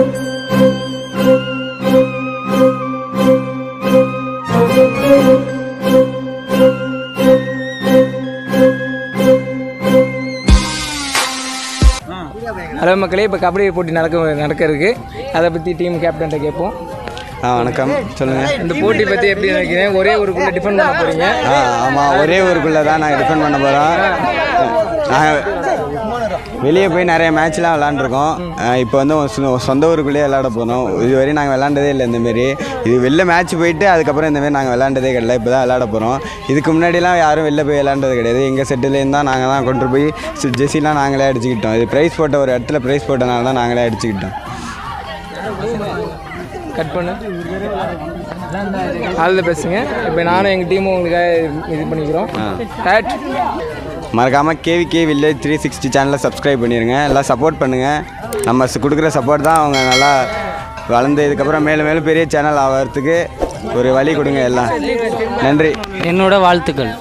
Hello மக்களே இப்போ கபடி போட்டி நடக்க நடக்க இருக்கு அதை பற்றி டீம் கேப்டன்ட்ட கேட்போம் ஆ வணக்கம் சொல்லுங்கள் இந்த போட்டி பற்றி எப்படி நினைக்கிறேன் ஒரே ஊருக்குள்ள டிஃபெண்ட் பண்ண போறீங்க ஆ ஆமாம் ஒரே ஊருக்குள்ளே தான் நாங்கள் டிஃபெண்ட் பண்ண போகிறோம் நாங்கள் வெளியே போய் நிறைய மேட்ச்லாம் விளாண்டுருக்கோம் இப்போ வந்து ஒரு சொ- சொந்த ஊருக்குள்ளேயே விளாட போகிறோம் இதுவரையும் நாங்கள் விளாண்டதே இல்லை இந்தமாரி இது வெளில மேட்ச் போயிட்டு அதுக்கப்புறம் இந்தமாரி நாங்கள் விளாண்டதே கிடையாது இப்போ தான் விளாட போகிறோம் இதுக்கு முன்னாடிலாம் யாரும் வெளில போய் விளாண்டது கிடையாது எங்கள் செட்டுலேருந்து தான் நாங்கள் தான் கொண்டு போய் சி- ஜெர்சிலாம் நாங்களே அடிச்சுக்கிட்டோம் இது ப்ரைஸ் போட்ட ஒரு இடத்துல ப்ரைஸ் போட்டனால தான் நாங்களே அடிச்சுக்கிட்டோம் கட் பண்ணு ஆல் பேசுங்க இப்போ நானும் எங்கள் டீமும் உங்களுக்காக இது பண்ணிக்கிறோம் கட் மறக்காமல் கேவிகே வில்லேஜ் த்ரீ சிக்ஸ்டி சேனலை சப்ஸ்கிரைப் பண்ணிடுங்க எல்லாம் சப்போர்ட் பண்ணுங்கள் நம்ம சு- கொடுக்குற சப்போர்ட் தான் அவங்க நல்லா வளர்ந்து இதுக்கப்புறம் மேலும் மேலும் பெரிய சேனல் ஆகிறதுக்கு ஒரு வழி கொடுங்க எல்லாம் நன்றி என்னோட வாழ்த்துக்கள்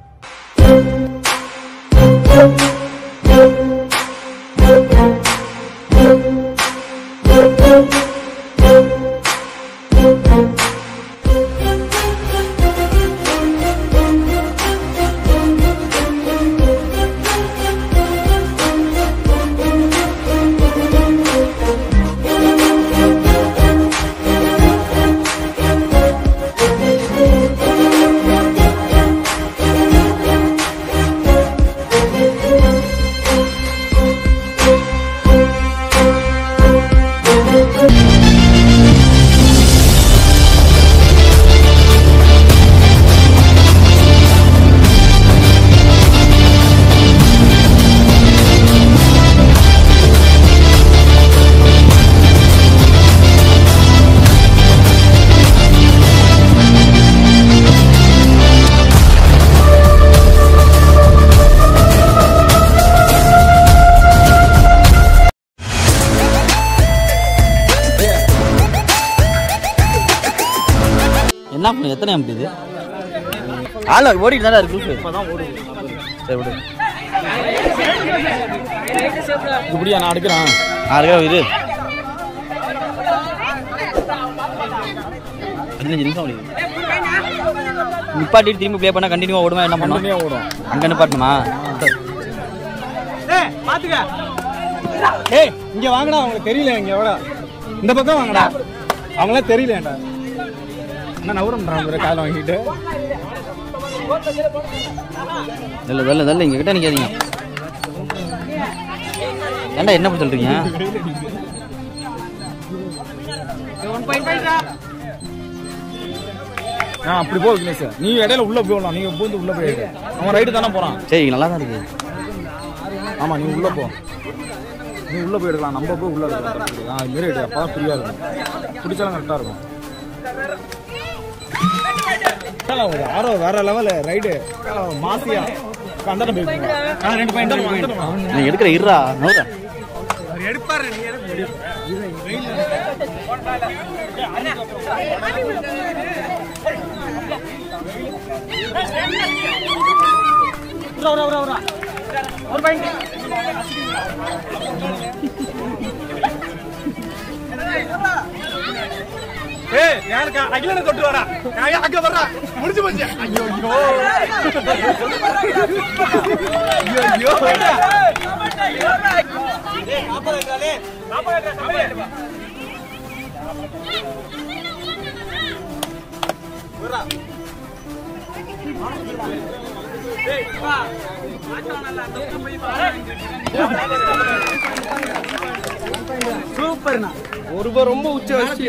என்ன பண்ணு எத்தனை எம்பி இது ஆள ஓடிட்டு தான் இருக்கு லூசு. சரி விடு இப்படியா நான் அடுக்கிறேன் ஆறுக்கா இரு பதினஞ்சு நிமிஷம் ஓடிது நிப்பாட்டிட்டு திரும்பி ப்ளே பண்ணா கண்டினியூவா ஓடுமா என்ன பண்ணும் கண்டினியூவா ஓடும். அங்க நிப்பாட்டணுமா ஏய் இங்க வாங்கடா அவங்களுக்கு தெரியல இங்க எவ்வளோ இந்த பக்கம் வாங்கடா அவங்களாம் தெரியலடா என்ன நவரம்ன்றாங்க காலை வாங்கிட்டு இல்ல இல்ல இல்ல இங்க கிட்ட நிக்காதீங்க ஏன்டா என்ன பண்ணி சொல்றீங்க ஆ அப்படி போ விக்னேஷ் நீ இடையில உள்ள போகலாம் நீங்க பூந்து உள்ள போயிடு அவன் ரைட்டு தானே போறான் சரி நல்லா தான் இருக்கு ஆமா நீ உள்ள போ நீ உள்ள போயிடலாம் நம்ம போய் உள்ள இருக்கலாம் ஆ இது மாரி எடு அப்பதான் ஃப்ரீயா இருக்கும் பிடிச்சாலும் கரெக்டா இருக்கும் ஒரு ஆரோ வேற லெவல் ரைடு மாசியா கண்டாட்டம் போயிருக்கீங்க ஆ ரெண்டு பாயிண்ட் நான் எடுக்கிற இருறா நோதா ஏய் யாருக்கா அகிலனை தொட்டு வரா ஐயா அங்க வர்றா முடிஞ்சு போச்சு ஐயோ ஐயோ ஐயோ ஒருவர் ரொம்ப உச்ச வச்சு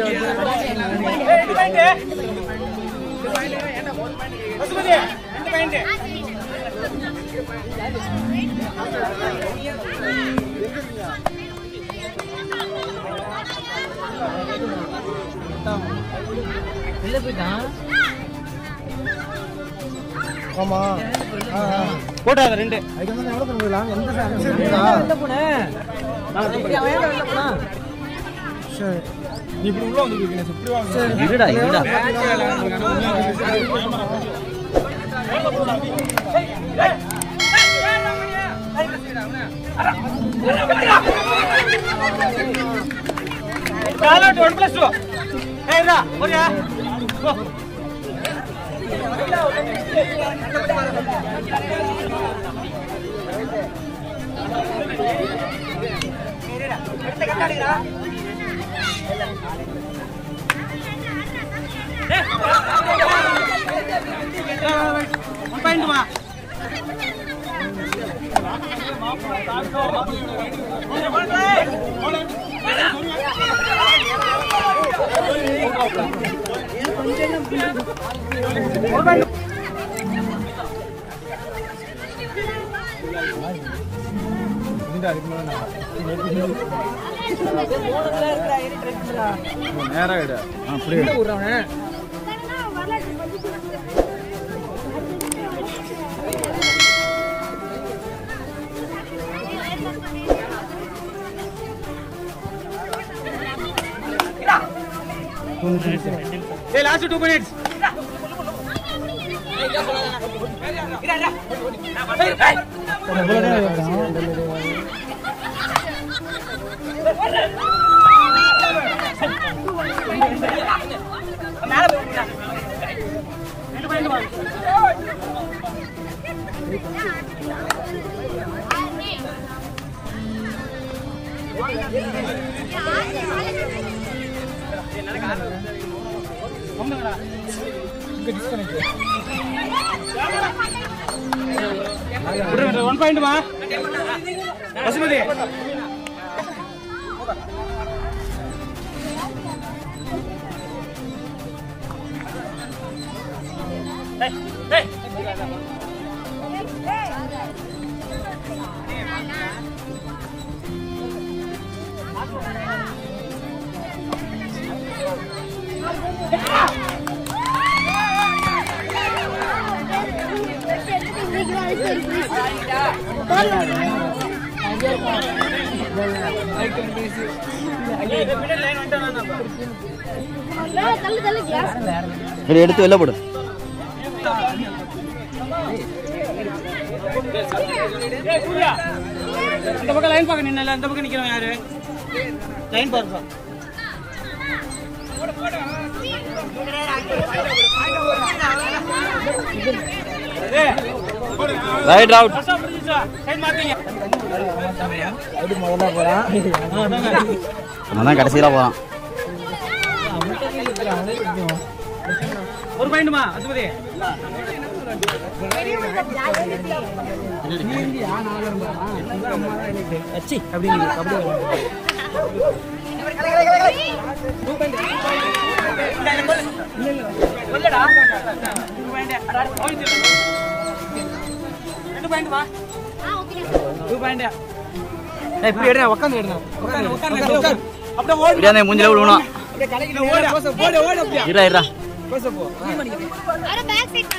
ஆமா போட்டா ரெண்டு அதுக்கு வந்து எவ்வளவு போயிடலாம் எந்த சரி நீ இப்படி உள்ள வந்து இப்படி வாங்க இருடா இருடா நேராக இடு ஆ அப்படியே இடு. ஒன் பாயிண்ட்மா பசுமதி தள்ளு தள்ளு கிளாஸ் சரி எடுத்து வெளில போடு இந்த பக்கம் லைன் பார்க்க நின்னல இந்த பக்கம் நிக்கிறவன் யாரு லைன் பாருப்பா ரைட் அவுட் சைடு மாத்தீங்க அவன் தான் கடைசியில் போகிறான் ஒரு பாயிண்ட்மா பசுமதி அச்சி அப்படிங்க அப்படியே ரெண்டு பாயிண்ட்மா டூ பாயிண்ட் இப்படி எடுங்க உட்காந்து எடுங்க உட்காந்து உட்காந்து உட்காந்து அப்படியே ஓடு இப்படியே அந்த மூஞ்சில விடுவணும் அப்படியே கலைக்கு ஓடு ஓடு ஓடு அப்படியே இருடா இருடா பேச போ அட back side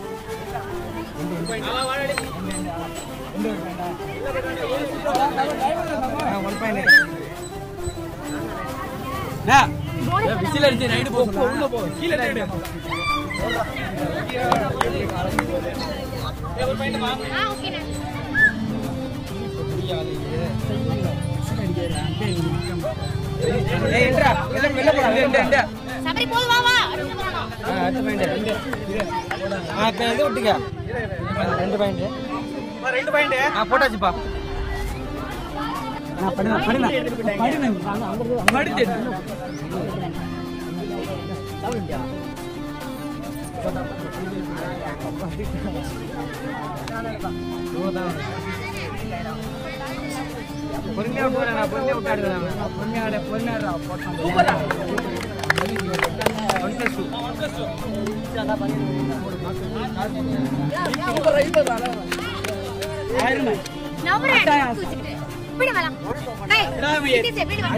one point whistle அடிச்சு ரைடு போ போ, உள்ள போ கீழே ரைடு ஆ ஓகேண்ணா ஏய் என்றா வெளில வெளில போடா ரெண்டு ரெண்டு சபரி போது வா வா அடுத்து போறோம் ஆ அடுத்த பாயிண்ட் ரெண்டு ஆ இப்போ எது விட்டுங்க ரெண்டு பாயிண்ட் ரெண்டு பாயிண்ட் ஆ போட்டாச்சுப்பா படுங்க படுங்க படுங்க படுத்து பொறுமையா விட்டு வரேன் பொறுமையா விட்டு ஆடுறேன் பொறுமையா ஆடு பொறுமையா ஆடுறா போட்டான் ஒன் பிளஸ் டூ நம்பர் வச்சுக்கிட்டு விடு வரலாம் டேய் இது சே விடு வா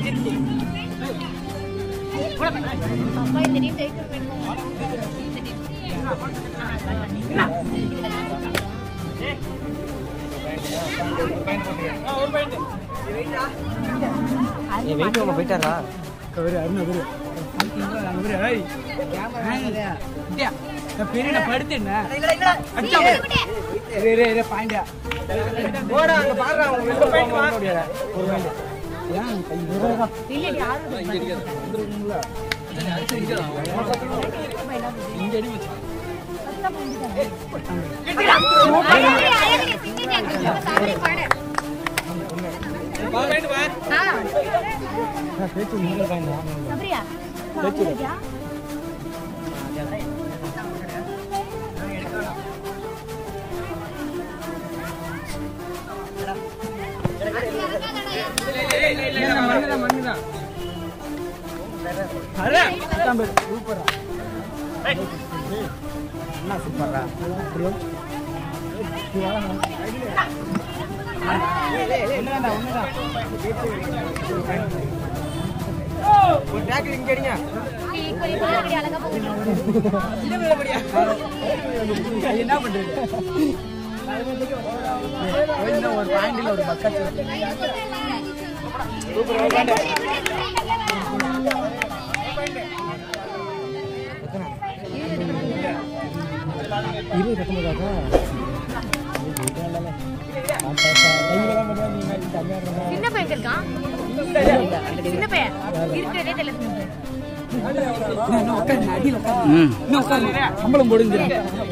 அப்பா இந்த டீம் ஜெயிக்க வேண்டும் வெயிட் அவங்க போயிட்டாரா பெரிய படுத்துண்ணா அடிச்சா பாயிண்டா போடா அங்க பாடுறா அவங்க வெளில போக முடியாது ஒரு பாயிண்ட் இல்லடி ஆறு அழகா போகுது சின்ன பையன் இருக்கான் சின்ன பையன் இருக்கிறதே தெரியல சம்பளம் போடுங்க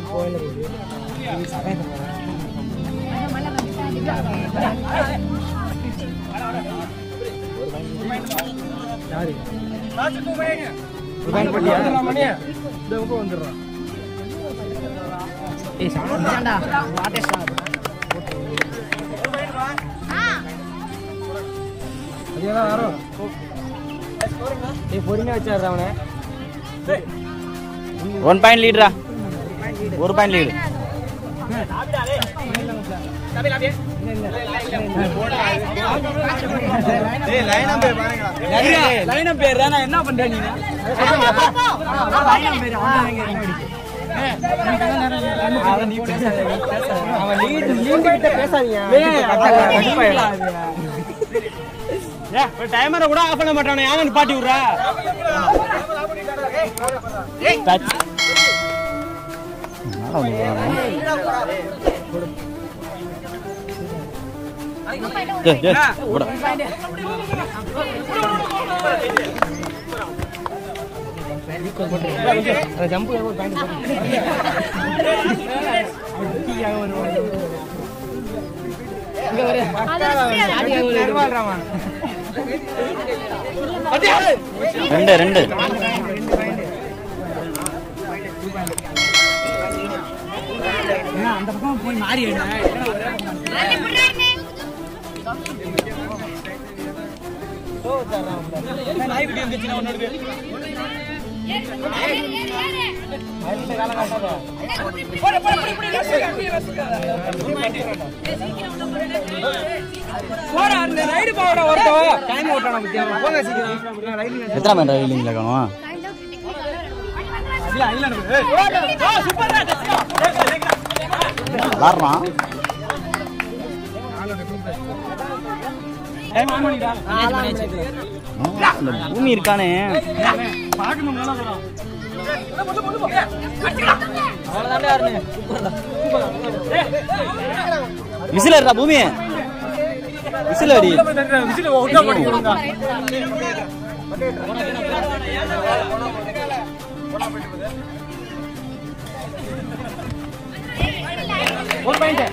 பொறுமையா வச்சாரு அவனை ஒன் பாயிண்ட் லீடரா ஒரு பாயிண்ட் லீடு லைனம் பேர் நான் என்ன பண்ற நீ அவன் லீட் லீட் கிட்ட பேசாதீங்க டைமரை கூட ஆஃப் பண்ண மாட்டானே ஏன் பாட்டி விடுறா ஜம்பு ஒரு பாயிண்ட் ரெண்டு ரெண்டு அந்த பக்கம் போய் மாறி நாய்க்குட்டி வந்துச்சுன்னா உன்னோட போடா அந்த ரைடு போடா ஒருத்தன் டைம் ஓட்டான பத்தியா போங்க சீக்கிரம் ரைடு எத்தனை பாயிண்ட் ரயிலிங்கில் காணும் இல்ல இல்ல சூப்பர் விளாட்றான் டைம் ஆன் பண்ணிடா இந்த பூமி இருக்கானே பாக்கணும் அவ்வளவுதான் யாருன்னு விசில் இருக்கா பூமி விசில் அடி விசில் ஒட்டா பண்ணி கொடுங்க ஒரு பாயிண்ட்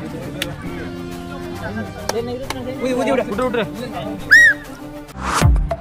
ஊதி ஊதி விடு விட்டு விட்டு